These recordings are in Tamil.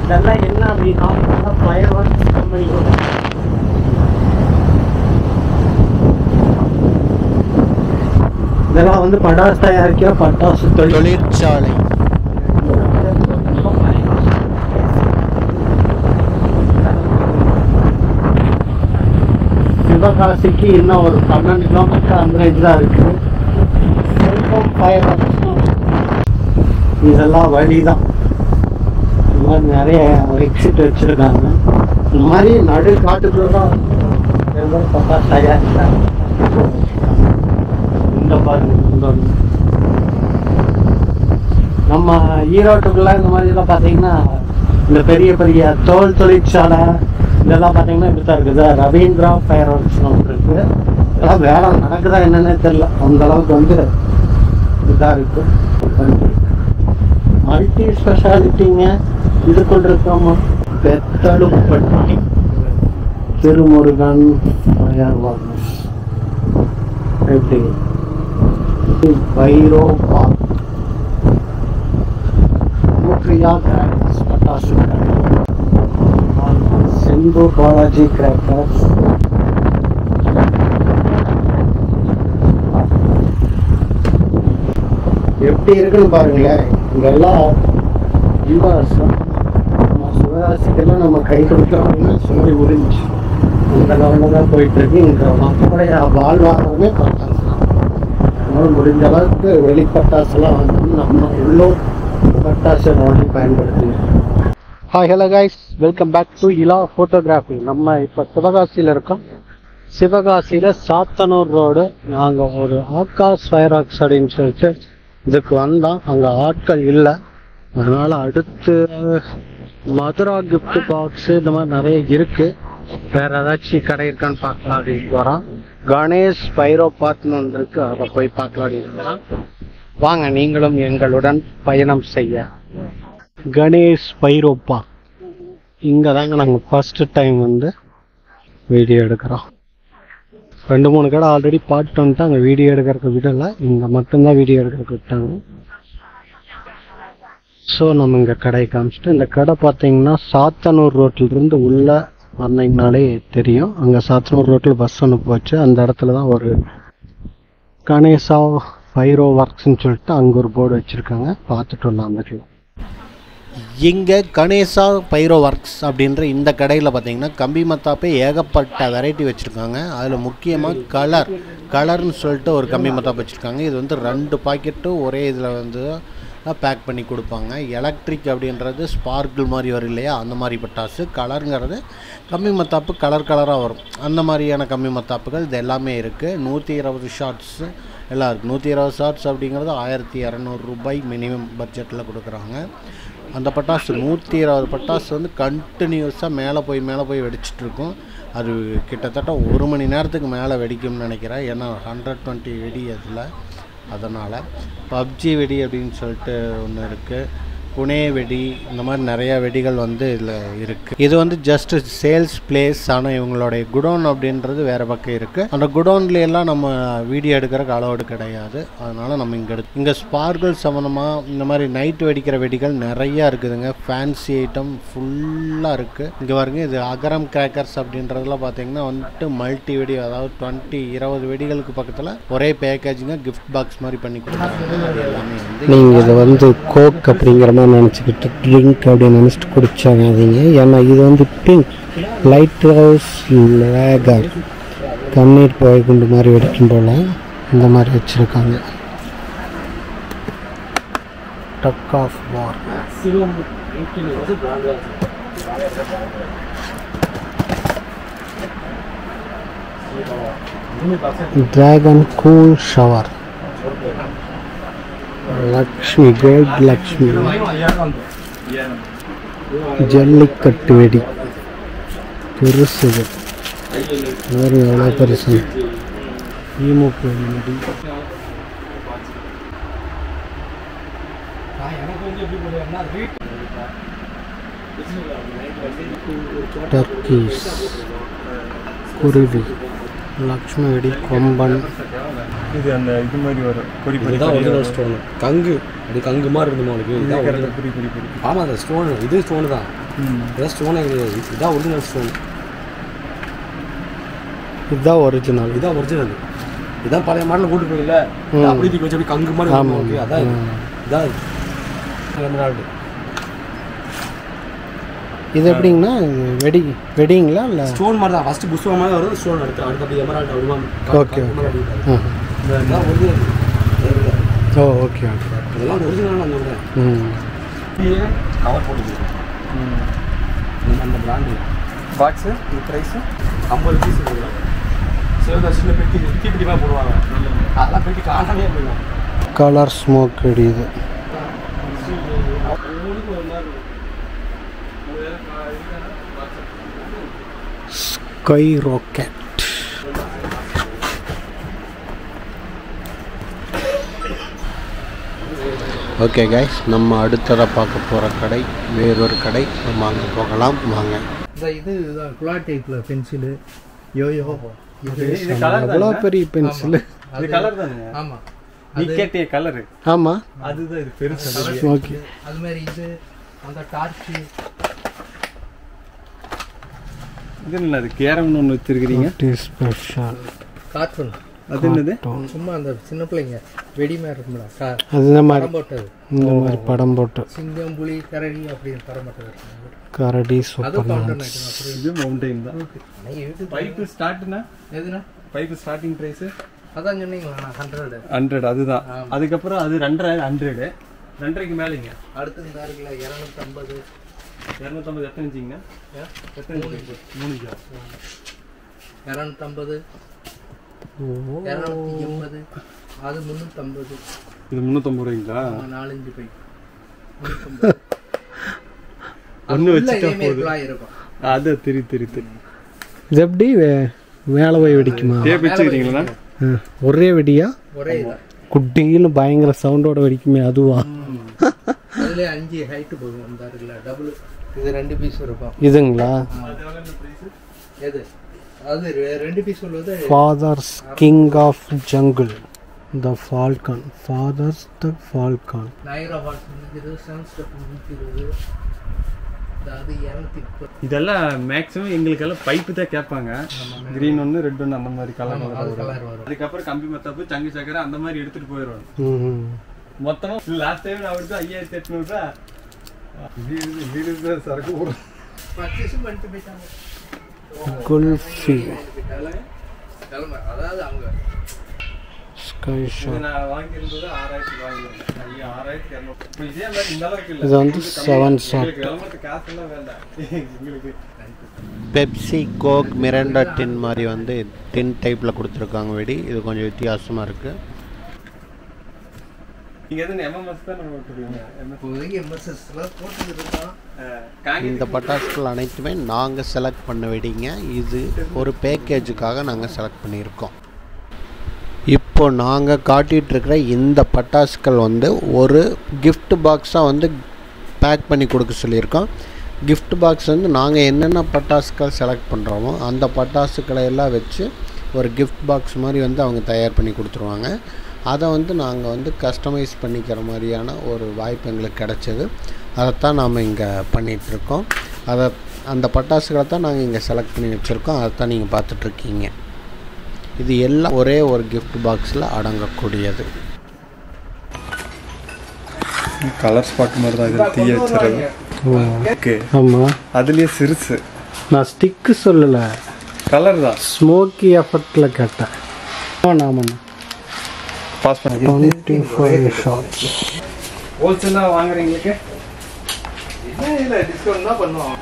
இதெல்லாம் என்ன அப்படின்னா ஃபயர் ஒர்க்ஸ் கம்பெனி இதெல்லாம் வந்து பட்டாசு தயாரிக்கிற பட்டாசு தொழில் தொழிற்சாலை சிவகாசிக்கு இன்னும் ஒரு பன்னெண்டு கிலோமீட்டர் அந்த ரேஞ்ச் தான் இருக்கு செல்போன் ஃபயர் இதெல்லாம் வழி தான் இந்த மாதிரி நிறைய எக்ஸிட் வச்சிருக்காங்க இந்த மாதிரி நடு காட்டுக்குள்ள தான் ஏதோ பட்டாசு தயாரிக்கிறாங்க இந்த பாருங்க இந்த ஒண்ணு. நம்ம ஈரோட்டுக்குள்ள இந்த மாதிரி எல்லாம் பார்த்தீங்கன்னா இந்த பெரிய பெரிய தோல் தொழிற்சாலை இதெல்லாம் பார்த்தீங்கன்னா இப்படி தான் இருக்குது ரவீந்திரா ஃபயர் ஒர்க்ஸ் ஒன்று இருக்கு இதெல்லாம் வேலை நடக்குதா என்னன்னே தெரியல அந்த அளவுக்கு வந்து இதாக இருக்கு மல்டி ஸ்பெஷாலிட்டிங்க இது கொண்டிருக்கோமா பெத்தடுப்பட்டி திருமுருகன் ஃபயர் ஒர்க்ஸ் எப்படி பைரோ பார்க் நூற்றியா கிராக்கர்ஸ் பட்டாசு செம்பு பாலாஜி கிராக்கர்ஸ் எப்படி இருக்குன்னு பாருங்களேன் இங்கெல்லாம் ரொம்ப ச- நம்ம சிவகாசிக்கெல்லாம் நம்ம கை கொடுக்குறோம்னா சொல்லி முடிஞ்சு அந்த லெவலில் தான் போயிட்டு இருக்கு இங்க மக்களுடைய வாழ்வாதாரமே பட்டாசு தான் அதனால முடிஞ்ச அளவுக்கு வெளி பட்டாசுலாம் வந்து நம்ம உள்ளூர் பட்டாசு வாங்கி பயன்படுத்துங்க hi hello guys welcome back to Ila photography நம்ம இப்போ சிவகாசியில் இருக்கோம் சிவகாசியில் சாத்தனூர் ரோடு நாங்கள் ஒரு ஆகாஷ் ஃபயராக்ஸ் அப்படின்னு சொல்லிட்டு இதுக்கு வந்தோம் அங்கே ஆட்கள் இல்லை அதனால அடுத்து மதுரா gift பாக்ஸ் இந்த மாதிரி நிறைய இருக்கு வேற ஏதாச்சும் கடை இருக்கான்னு பார்க்கலாம் அப்படின்னு வரோம் கணேஷ் பைரோ பார்ட்னு ஒன்று இருக்கு அதை போய் பார்க்கலாம் அப்படின்னு வரோம். வாங்க நீங்களும் எங்களுடன் பயணம் செய்ய கணேஷ் பைரோப்பா இங்கே தாங்க நாங்கள் ஃபர்ஸ்ட் டைம் வந்து வீடியோ எடுக்கிறோம் ரெண்டு மூணு கடை ஆல்ரெடி பார்த்து வந்துட்டு அங்கே வீடியோ எடுக்கிறதுக்கு விடலை இங்கே மட்டும்தான் வீடியோ எடுக்கிறதுக்கு விட்டாங்க ஸோ நம்ம இங்கே கடையை காமிச்சிட்டு இந்த கடை பார்த்தீங்கன்னா சாத்தனூர் ரோட்டிலிருந்து உள்ள வந்தீங்கனாலே தெரியும் அங்கே சாத்தனூர் ரோட்டில் பஸ் ஒன்று போச்சு அந்த இடத்துல தான் ஒரு கணேசா ஃபைரோ ஒர்க்ஸ்னு சொல்லிட்டு அங்கே ஒரு போர்டு வச்சுருக்காங்க பார்த்துட்டு வரலாம் அந்த இங்கே கணேசா பைரோ ஒர்க்ஸ் அப்படின்ற இந்த கடையில் பார்த்தீங்கன்னா கம்பி மத்தாப்பே ஏகப்பட்ட வெரைட்டி வச்சுருக்காங்க அதில் முக்கியமாக கலர் கலர்னு சொல்லிட்டு ஒரு கம்பி மத்தாப்பு வச்சுருக்காங்க இது வந்து ரெண்டு பாக்கெட்டு ஒரே இதில் வந்து பேக் பண்ணி கொடுப்பாங்க எலக்ட்ரிக் அப்படின்றது ஸ்பார்க்கிள் மாதிரி வரும் இல்லையா அந்த மாதிரி பட்டாசு கலருங்கிறது கம்பி மத்தாப்பு கலர் கலராக வரும் அந்த மாதிரியான கம்பி மத்தாப்புகள் இது எல்லாமே இருக்குது நூற்றி இருபது ஷார்ட்ஸ் எல்லாம் இருக்குது நூற்றி இருபது ஷார்ட்ஸ் அப்படிங்கிறது ஆயிரத்தி இரநூறு ரூபாய் மினிமம் பட்ஜெட்டில் கொடுக்குறாங்க அந்த பட்டாசு நூற்றி இருபது பட்டாசு வந்து கண்டினியூஸாக மேலே போய் மேலே போய் வெடிச்சிட்டு இருக்கும் அது கிட்டத்தட்ட ஒரு மணி நேரத்துக்கு மேலே வெடிக்கும்னு நினைக்கிறேன் ஏன்னா ஹண்ட்ரட் டுவெண்ட்டி வெடி அதில் அதனால் பப்ஜி வெடி அப்படின்னு சொல்லிட்டு ஒன்று இருக்குது புனே வெடி இந்த மாதிரி நிறையா வெடிகள் வந்து இதில் இருக்குது இது வந்து ஜஸ்ட் சேல்ஸ் பிளேஸ் ஆனால் இவங்களுடைய குடோன் அப்படின்றது வேறு பக்கம் இருக்குது அந்த குடோன்ல எல்லாம் நம்ம வீடியோ எடுக்கிறக்கு அளவோடு கிடையாது அதனால் நம்ம இங்கே எடுத்து இங்கே ஸ்பார்க்கிள் சம்மந்தமாக இந்த மாதிரி நைட் வெடிக்கிற வெடிகள் நிறையா இருக்குதுங்க ஃபேன்சி ஐட்டம் ஃபுல்லாக இருக்குது இங்கே பாருங்க இது அகரம் கிராக்கர்ஸ் அப்படின்றதுல பார்த்தீங்கன்னா வந்துட்டு மல்டி வெடி அதாவது டுவெண்ட்டி இருபது வெடிகளுக்கு பக்கத்தில் ஒரே பேக்கேஜிங்க கிஃப்ட் பாக்ஸ் மாதிரி பண்ணி கொடுக்குறாங்க அது எல்லாமே வந்து நீங்கள் இதை வந்து கோக் அப்படிங்கிற மாதிரி நினச்சிக்கிட்டு ட்ரிங்க் அப்படின்னு நினச்சிட்டு குடிச்சாகாதீங்க ஏன்னா இது வந்து பிங்க் லைட் ஹவுஸ் லேகர் கண்ணீர் புகை குண்டு மாதிரி வெடிக்கும் போல் இந்த மாதிரி வச்சுருக்காங்க tug of war dragon cool shower Lakshmi gold Lakshmi Jallikattu வெடி பெருசுது வேறு எவ்வளோ பெருசு ஈமுக்கு வெடி டர்க்கீஸ் குருவி லக்ஷ்மி வெடி கொம்பன் இது அந்த இது மாதிரி வரும் பொறி பொறி இதுதான் ஒரிஜினல் ஸ்டோனு கங்கு அது கங்கு மாதிரி இருக்குமா உனக்கு இதுதான் original. பொறி பொறி பொறி ஆமாம் அந்த ஸ்டோனு இது ஸ்டோனு தான் இதான் ஸ்டோனே கிடையாது இதுதான் ஒரிஜினல் ஸ்டோன் இதுதான் ஒரிஜினல் இதுதான் ஒரிஜினல் இதான் பழைய மாடல் கூட்டு போயில ம். அப்படி தூக்கி வச்சு அப்படி கங்கு மாதிரி ஆமா. இருக்கும் உனக்கு. அதான் இது. ம். இதான் இது. எமரால்டு இது எப்படிங்கண்ணா இது வெடி வெடிங்களா இல்லை ஸ்டோன் மாதிரி தான் ஃபஸ்ட்டு புஷ்பம் மாதிரி வரும் ஸ்டோன் அடுத்து அடுத்து அப்படி எமரால்டு வருமா Okay, okay ஆ இதுதான் ஒரிஜினல் ஓ ஓகே ஓகே இதெல்லாம் ஒரிஜினல் நான் சொல்கிறேன் ம் கவர் போட்டு அந்த பிராண்டு பாக்ஸு இது ப்ரைஸு ஐம்பது பீஸ் கொடுக்குறாங்க சில சின்ன பெட்டி தீப்பிடிமாக போடுவாங்க அதெல்லாம் பெட்டி காணாமே போயிடும் கலர் ஸ்மோக் வெடி இது ஸ்கை ராக்கெட் ஓகே கைஸ் நம்ம அடுத்ததாக பார்க்க போகிற கடை வேறொரு கடை நம்ம அங்கே போகலாம் வாங்க இந்த இது இதுதான் குலா டைப்ல பென்சிலு யோயோ இது இது கலர் எவ்வளோ பெரிய பென்சிலு இது கலர் தானே ஆமா நீ கேட்டிய கலரு ஆமாம் அதுதான் இது பெருசு ஓகே அது மாதிரி இது அந்த டார்ச்சு இது என்ன அது கேரம்னு ஒன்று வச்சிருக்கிறீங்க ஸ்பெஷல் கார்ட்டூன் அது என்னது சும்மா அந்த சின்ன பிள்ளைங்க வெடி மாதிரி இருக்கும்ல கா- அது இந்த மாதிரி படம் போட்டது இந்த மாதிரி படம் போட்டு சிங்கம் புலி கரடி அப்படின்னு படம் போட்டது இருக்கும். கரடி அது சூப்பர் ஃபவுண்டன் ஐட்டம் அப்புறம் இது மவுண்டைன் தான் இது யூடியூப் பைப்பு ஸ்டார்ட்னா எதுனா பைப்பு ஸ்டார்டிங் ப்ரைஸு அதான் சொன்னீங்களா ஹண்ட்ரடு ஹண்ட்ரட் அதுதான் அதுக்கப்புறம் அது ரெண்டரை ஹண்ட்ரடு ரெண்டரைக்கு மேலேங்க அடுத்து இந்த இருக்குல்ல இரநூத்தம்பது இரநூத்தம்பது எத்தனை இன்ச்சிங்கண்ணா எத்தனை இன்ச்சு மூணு இன்ச்சா இரநூத்தம்பது இரநூத்தி எண்பது அது முந்நூற்றம்பது இது முந்நூற்றம்பது ரூபாய்ங்களா நாலஞ்சு பை முந்நூற்றம்பது ஒண்ணு உள்ள வச்சுட்டா இதே மாதிரி போதும். குழாய் இருக்கும் அது திரி திரி திரி இது எப்படி வே- மேலே போய் வெடிக்குமா டேப் வச்சுக்கிறீங்களா ஆ, ஒரே வெடியா ஒரே இதான் குட்டின்னு பயங்கர சவுண்டோட வெடிக்குமே அதுவா அதுல அஞ்சு ஹைட்டு போகும் இந்த இருக்குல்ல டபுள் இது ரெண்டு பீஸ் இருக்கும் இதுங்களா எது அது ரெ- ரெண்டு பீஸ் உள்ளது fathers king of jungle the falcon fathers the falcon நைரா ஹால்ஸ் இருக்குது செவன் ஸ்டெப் நூற்றி இருபது அது இரநூத்தி முப்பது இதெல்லாம் மேக்ஸிமம் எங்களுக்கெல்லாம் பைப்பு தான் கேட்பாங்க கிரீன் ஒன்று ரெட் ஒன்று அந்த மாதிரி கலர் அது கலர் வரும் அதுக்கப்புறம் கம்பி மத்தாப்பு சங்கு சக்கரை அந்த மாதிரி எடுத்துட்டு போயிடுவாங்க ம் மொத்தமா லாஸ்ட் டைம் நான் எடுத்து ஐயாயிரத்தி எட்நூறுபா வீடு வீடு சரக்கு போடுறோம் பர்ச்சேஸும் பண்ணிட்டு போயிட்டாங்க குல்ஃபி கிளம்ப அதாவது அவங்க ஸ்கை இது ஷாப் நான் வாங்கியிருந்தது ஆறாயிரத்தி வாங்கியிருந்தேன் ஐயா ஆறாயிரத்தி இரநூறு இப்போ இதே மாதிரி இந்த அளவுக்கு இல்லை இது வந்து செவன் ஷாப் எங்களுக்கு கிளம்புறது காசு எல்லாம் வேண்டாம் எங்களுக்கு பெப்சி கோக் மிரண்டா டின் மாதிரி வந்து டின் டைப்பில் கொடுத்துருக்காங்க வெடி இது கொஞ்சம் வித்தியாசமாக இருக்குது நீங்க எதுவும் எம்எம்எஸ் தான் நம்ம விட்டுருவீங்க MS இப்போதைக்கு எம்எஸ்எஸ்லாம் போட்டுட்டு இருக்கோம் காங்கி இந்த பட்டாசுகள் அனைத்துமே நாங்கள் செலக்ட் பண்ண வெடிங்க இது ஒரு பேக்கேஜுக்காக நாங்கள் செலக்ட் பண்ணியிருக்கோம் இப்போ நாங்கள் காட்டிகிட்டு இருக்கிற இந்த பட்டாசுகள் வந்து ஒரு gift பாக்ஸாக வந்து பேக் பண்ணி கொடுக்க சொல்லியிருக்கோம் gift பாக்ஸ் வந்து நாங்கள் என்னென்ன பட்டாசுகள் செலக்ட் பண்ணுறோமோ அந்த பட்டாசுகளை எல்லாம் வச்சு ஒரு gift பாக்ஸ் மாதிரி வந்து அவங்க தயார் பண்ணி கொடுத்துருவாங்க அதை வந்து நாங்கள் வந்து கஸ்டமைஸ் பண்ணிக்கிற மாதிரியான ஒரு வாய்ப்பு எங்களுக்கு கிடைச்சது அதைத்தான் நாம் இங்கே பண்ணிகிட்ருக்கோம் அதை அந்த பட்டாசுகளை தான் நாங்கள் இங்கே செலக்ட் பண்ணி வச்சுருக்கோம் அதை தான் நீங்கள் பார்த்துட்ருக்கீங்க இது எல்லாம் ஒரே ஒரு gift பாக்ஸில் அடங்கக்கூடியது கலர் ஸ்பாட் மாதிரி தான் இது தீய வச்சுறது ஓகே ஆமாம் அதுலயே சிறுசு நான் ஸ்டிக்கு சொல்லலை கலர் தான் ஸ்மோக்கி எஃபெக்டில் கேட்டேன் ஆமாண்ணா பாஸ் பண்ணி டுவெண்ட்டி ஃபைவ் ஷார்ட்ஸ் ஹோல்சேலாக வாங்குறீங்களுக்கு இல்லை டிஸ்கவுண்ட் தான் பண்ணுவோம்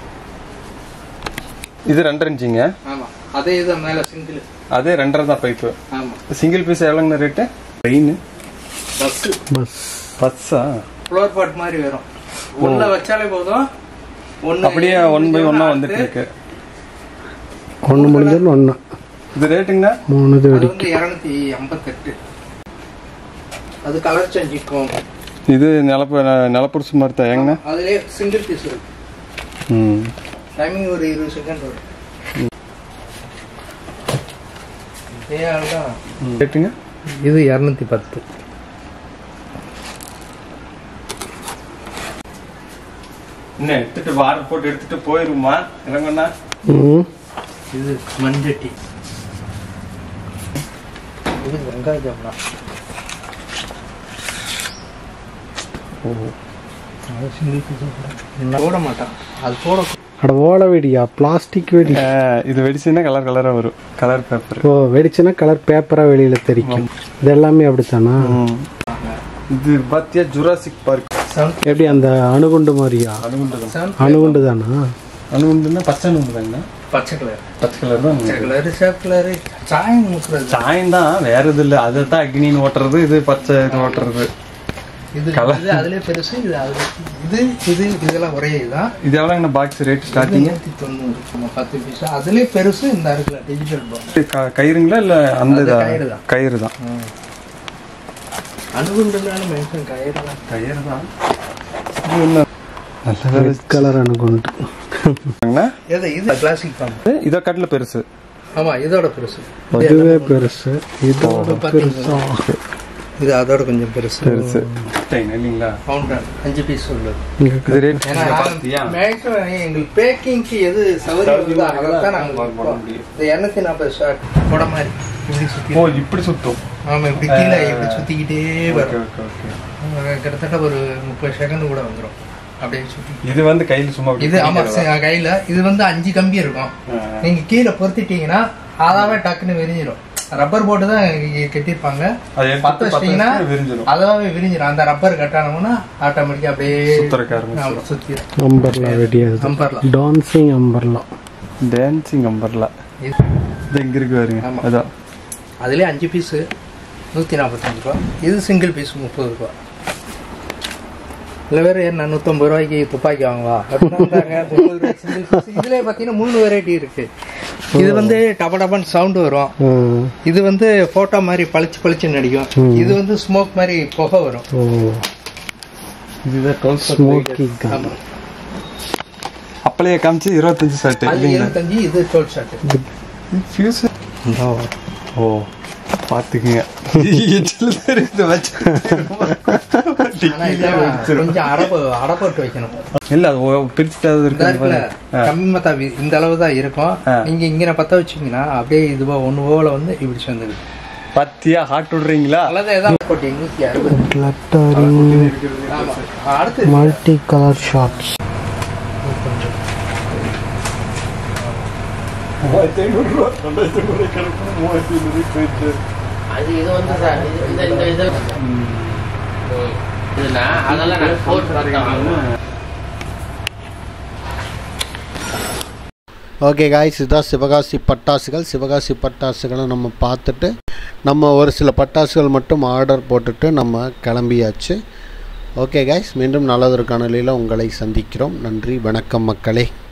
இது ரெண்டரை இன்ச்சிங்க ஆமாம் அதே இதான் மேலே சிங்கிள் அதே ரெண்டரை தான் பைப்பு ஆமாம் சிங்கிள் பீஸ் எவ்வளோங்க ரேட்டு ட்ரெயின் பஸ்ஸு பஸ் பஸ்ஸா ஃப்ளோர் பாட் மாதிரி வரும் ஒன்றை வச்சாலே போதும் ஒன்று அப்படியே ஒன் பை ஒன்னா வந்துட்டு இருக்கு ஒன்று முடிஞ்சது ஒன்று இது ரேட்டுங்க மூணு இது அது வெடி வந்து இரநூத்தி ஐம்பத்தெட்டு அது கலர் செஞ்சுக்கும் இது நிலப்ப நிலப்பரிசு மாதிரி தான் ஏங்கண்ணா அதுலேயே சிங்கிள் பீஸ் இருக்கு ம் டைமிங் ஒரு இருபது செகண்ட் வரும் ஏழு தான் கேட்டுங்க இது இரநூத்தி பத்து என்ன எடுத்துட்டு வார போட்டு எடுத்துட்டு போயிருமா இறங்கண்ணா ம் இது மஞ்சட்டி இது வெங்காய ஜாமா அது சிங்கிள் பீஸ் போட மாட்டான் அது போட அட ஓலை வெடியா பிளாஸ்டிக் வெடி இது வெடிச்சுன்னா கலர் கலரா வரும் கலர் பேப்பர் ஓ வெடிச்சுன்னா கலர் பேப்பராக வெளியில் தெரிக்கும் இது எல்லாமே அப்படித்தானா இது பாத்தியா ஜுராசிக் பார்க் எப்படி அந்த அணுகுண்டு மாதிரியா அணுகுண்டு அணுகுண்டு தானா அணுகுண்டுன்னா பச்சை அணுகுண்டு தாங்கண்ணா பச்சை கலர் பச்சை கலர் தான் பச்சை கலரு சேப் கலரு சாயம் ஊத்துறது சாயம் தான் வேற இது இல்ல அதை தான் அக்னின்னு ஓட்டுறது இது பச்சை இது ஓட்டுறது இது இது அதுலயே பெருசு இது அதுல இது இது இதெல்லாம் ஒரே இதுதான் இது எவ்வளோங்கண்ணா பாக்ஸ் ரேட் இது ஸ்டார்டிங் நூத்தி தொண்ணூறு சும்மா பத்து பீஸ் அதுலயே பெருசு இந்த இருக்குல்ல டிஜிட்டல் பாக்ஸ் கயிறுங்களா இல்ல அந்த அது இதா கயிறு தான். கயிறு தான் அணுகுண்டுனாலும் மென்ஷன் கயிறு தான் கயிறு தான் இது என்ன நல்ல ரெட் கலர் அணுகுண்டு வேலைங்கண்ணா எது இது கிளாசிக் ஃபார்ம் இதை கட்டில பெருசு ஆமா இதோட பெருசு இதுவே பெருசு இதோட பாத்தீங்களா? இது அதோட கொஞ்சம் பெருசு பெருசு டைம் இல்லைங்களா ஃபவுண்டன் அஞ்சு பீஸ் உள்ளது இது ரேட் ஏன்னா பார்த்தியா மேக்ஸிமம் எங்களுக்கு பேக்கிங்க்கு எது சௌகரியம் இருக்குதோ அதை தான் நாங்கள் வைப்போம். இந்த இரநூத்தி நாற்பது ஷார்ட் கொடை மாதிரி இப்படி சுற்றி ஓ இப்படி சுத்தும் ஆமா இப்படி கீழே இப்படி சுத்திக்கிட்டே ஓகே வரும் ஓகே ஓகே அஹ் கிட்டத்தட்ட ஒரு முப்பது செகண்ட் கூட வந்துரும் அப்படியே சுத்தி இது வந்து கையில சும்மா அப்படி இது ஆமா பிடிக்கிறதா? ச- கையில இது வந்து அஞ்சு கம்பி இருக்கும் ஆ. நீங்க கீழே பொருத்திட்டீங்கன்னா அதாவே டக்குன்னு விரிஞ்சிடும் ரப்பர் போட்டு தான் இங்க கட்டியிருப்பாங்க அதை எடுத்து பத்து வச்சிட்டீங்கன்னா பத்து விரிஞ்சிடும் அதாவே விரிஞ்சிடும் அந்த ரப்பர் கட்டானோம்னா ஆட்டோமேட்டிக்கா அப்படியே சுத்தறக்க ஆரம்பிச்சிடும். சுத்திடும் அம்பர்லா வெடி அது umbrella dancing umbrella dancing umbrella இது இது எங்க இருக்கு பாருங்க ஆமா. அதான் அதுலேயே அஞ்சு பீஸு நூற்றி நாற்பத்தஞ்சு ரூபா இது சிங்கிள் பீஸ் முப்பது ரூபா இல்லை வேறு என்ன நூற்றம்பது ரூபாய்க்கு துப்பாக்கி வாங்குவா அப்படின்னாங்க முப்பது ரூபாய்க்கு சிங்கிள் பீஸ் இதுலேயே பார்த்தீங்கன்னா மூணு வெரைட்டி இருக்கு இது வந்து டப டபன்னு சவுண்டு வரும் ம். இது வந்து ஃபோட்டோ மாதிரி பளிச்சு பளிச்சுன்னு நடிக்கும் இது வந்து ஸ்மோக் மாதிரி புகை வரும் ஓ இதுதான் டுவெல் ஸ்மோக்கி கன் ஆமாம் அப்பளையே காமிச்சு இருபத்தஞ்சு ஷர்ட் அது இருபத்தஞ்சு இது டுவெல் ஷர்ட் ஃபியூஸ் ஓ பாத்துக்குங்க இதை வச்சு ஆனால் இதெல்லாம் கொஞ்சம் அடப்பு அடப்பட்டு வைக்கணும் இல்ல அது ஒ- பிரிச்சுட்டாவது இதா இருக்கு இருக்குல்ல, கம்மி மத்தா வி- இந்த அளவு தான் இருக்கும் ஆ. நீங்க இங்க பத்த வச்சீங்கன்னா அப்படியே இதுவா ஒண்ணு போல வந்து இப்படி சேர்ந்துருக்கு பத்தியா ஹாட் விடுறீங்களா அல்லது ஏதாவது போட்டி நூத்தி அறுபது கிளட்டரிங் ஆமா அடுத்து மல்டி கலர் ஷார்ட்ஸ் அது இது வந்து சார் இது இந்த இந்த இது இதுனா அதெல்லாம் நான் போட்டு பார்த்தேன் ஓகே காய்ஸ் இதுதான் சிவகாசி பட்டாசுகள் சிவகாசி பட்டாசுகளை நம்ம பார்த்துட்டு நம்ம ஒரு சில பட்டாசுகள் மட்டும் ஆர்டர் போட்டுட்டு நம்ம கிளம்பியாச்சு ஓகே காய்ஸ் மீண்டும் நல்லதொரு காணொலியில் உங்களை சந்திக்கிறோம் நன்றி வணக்கம் மக்களே